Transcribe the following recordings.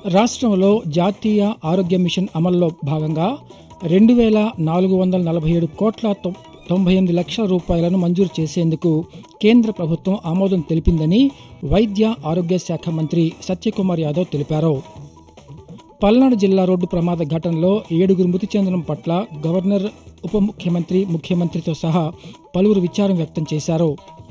రాష్ట్రంలో జాతీయ ఆరోగ్య మిషన్ అమల్లో భాగంగా రెండు వేల నాలుగు వందల నలభై ఏడు కోట్ల తొ- తొంభై ఎనిమిది లక్షల రూపాయలను మంజూరు చేసేందుకు కేంద్ర ప్రభుత్వం ఆమోదం తెలిపిందని వైద్య ఆరోగ్య శాఖ మంత్రి సత్యకుమార్ యాదవ్ తెలిపారు పల్నాడు జిల్లా రోడ్డు ప్రమాద ఘటనలో ఏడుగురు మృతి చెందడం పట్ల గవర్నర్ ఉప ముఖ్యమంత్రి ముఖ్యమంత్రితో సహా పలువురు విచారం వ్యక్తం చేశారు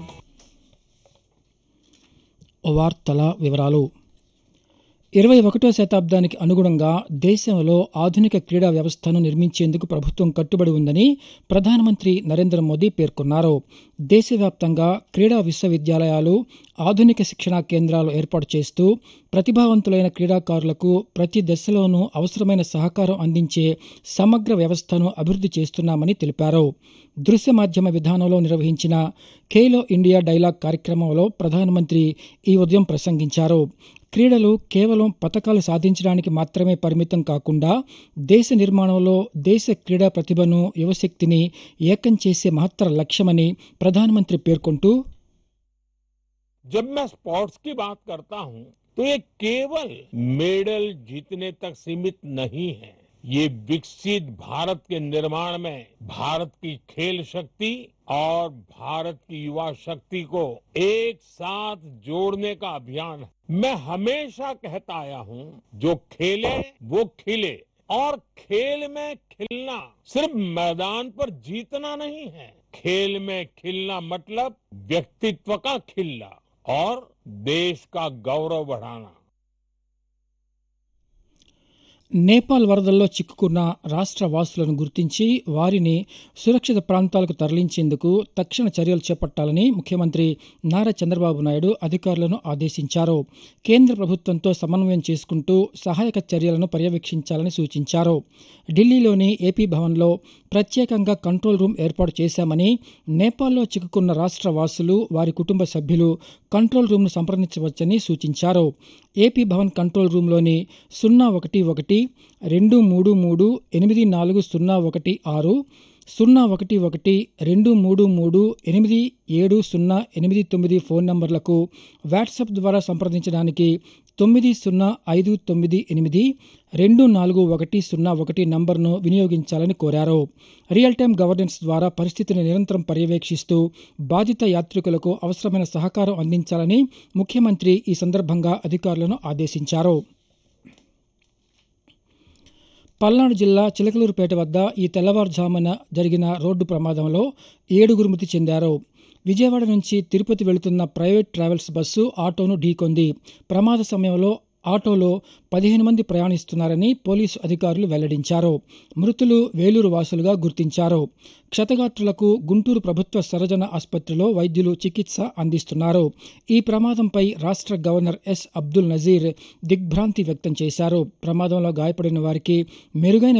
వార్తల వివరాలు ఇరవై ఒకటో శతాబ్దానికి అనుగుణంగా దేశంలో ఆధునిక క్రీడా వ్యవస్థను నిర్మించేందుకు ప్రభుత్వం కట్టుబడి ఉందని ప్రధానమంత్రి నరేంద్ర మోదీ పేర్కొన్నారు దేశవ్యాప్తంగా క్రీడా విశ్వవిద్యాలయాలు ఆధునిక శిక్షణా కేంద్రాలు ఏర్పాటు చేస్తూ ప్రతిభావంతులైన క్రీడాకారులకు ప్రతి దశలోనూ అవసరమైన సహకారం అందించే సమగ్ర వ్యవస్థను అభివృద్ధి చేస్తున్నామని తెలిపారు దృశ్య మాధ్యమ విధానంలో నిర్వహించిన ఖేలో ఇండియా డైలాగ్ కార్యక్రమంలో ప్రధానమంత్రి ఈ ఉదయం ప్రసంగించారు క్రీడలు కేవలం పథకాలు సాధించడానికి మాత్రమే పరిమితం కాకుండా దేశ నిర్మాణంలో దేశ క్రీడా ప్రతిభను యువశక్తిని ఏకం చేసే మహత్తర లక్ష్యమని ప్రధానమంత్రి పేర్కొంటూ जब मैं स्पोर्ट्स की बात करता हूं तो ये केवल मेडल जीतने तक सीमित नहीं है ये विकसित भारत के निर्माण में भारत की खेल शक्ति और भारत की युवा शक्ति को एक साथ जोड़ने का अभियान है मैं हमेशा कहता आया हूं जो खेले वो खिले और खेल में खिलना सिर्फ मैदान पर जीतना नहीं है खेल में खिलना मतलब व्यक्तित्व का खिलना और देश का गौरव बढ़ाना నేపాల్ వరదల్లో చిక్కుకున్న రాష్ట్ర వాసులను గుర్తించి వారిని సురక్షిత ప్రాంతాలకు తరలించేందుకు తక్షణ చర్యలు చేపట్టాలని ముఖ్యమంత్రి నారా చంద్రబాబు నాయుడు అధికారులను ఆదేశించారు కేంద్ర ప్రభుత్వంతో సమన్వయం చేసుకుంటూ సహాయక చర్యలను పర్యవేక్షించాలని సూచించారు ఢిల్లీలోని ఏపీ భవన్లో ప్రత్యేకంగా కంట్రోల్ రూమ్ ఏర్పాటు చేశామని నేపాల్లో చిక్కుకున్న రాష్ట్ర వాసులు వారి కుటుంబ సభ్యులు కంట్రోల్ రూమ్ను సంప్రదించవచ్చని సూచించారు ఏపీ భవన్ కంట్రోల్ రూమ్లోని సున్నా ఒకటి ఒకటి రెండు మూడు మూడు ఎనిమిది నాలుగు సున్నా ఒకటి ఆరు సున్నా ఒకటి ఒకటి రెండు మూడు మూడు ఎనిమిది ఏడు సున్నా ఎనిమిది తొమ్మిది ఫోన్ నంబర్లకు వాట్సాప్ ద్వారా సంప్రదించడానికి తొమ్మిది సున్నా ఐదు తొమ్మిది ఎనిమిది రెండు నాలుగు ఒకటి సున్నా ఒకటి నంబర్ను వినియోగించాలని కోరారు రియల్ టైం గవర్నెన్స్ ద్వారా పరిస్థితిని నిరంతరం పర్యవేక్షిస్తూ బాధిత యాత్రికులకు అవసరమైన సహకారం అందించాలని ముఖ్యమంత్రి ఈ సందర్భంగా అధికారులను ఆదేశించారు పల్నాడు జిల్లా చిలకలూరుపేట వద్ద ఈ తెల్లవారుజామున జరిగిన రోడ్డు ప్రమాదంలో ఏడుగురు మృతి చెందారు విజయవాడ నుంచి తిరుపతి వెళుతున్న ప్రైవేట్ ట్రావెల్స్ బస్సు ఆటోను ఢీకొంది ప్రమాద సమయంలో ఆటోలో పదిహేను మంది ప్రయాణిస్తున్నారని పోలీసు అధికారులు వెల్లడించారు మృతులు వేలూరు వాసులుగా గుర్తించారు క్షతగాత్రులకు గుంటూరు ప్రభుత్వ సర్వజన ఆసుపత్రిలో వైద్యులు చికిత్స అందిస్తున్నారు ఈ ప్రమాదంపై రాష్ట్ర గవర్నర్ ఎస్ అబ్దుల్ నజీర్ దిగ్భ్రాంతి వ్యక్తం చేశారు ప్రమాదంలో గాయపడిన వారికి మెరుగైన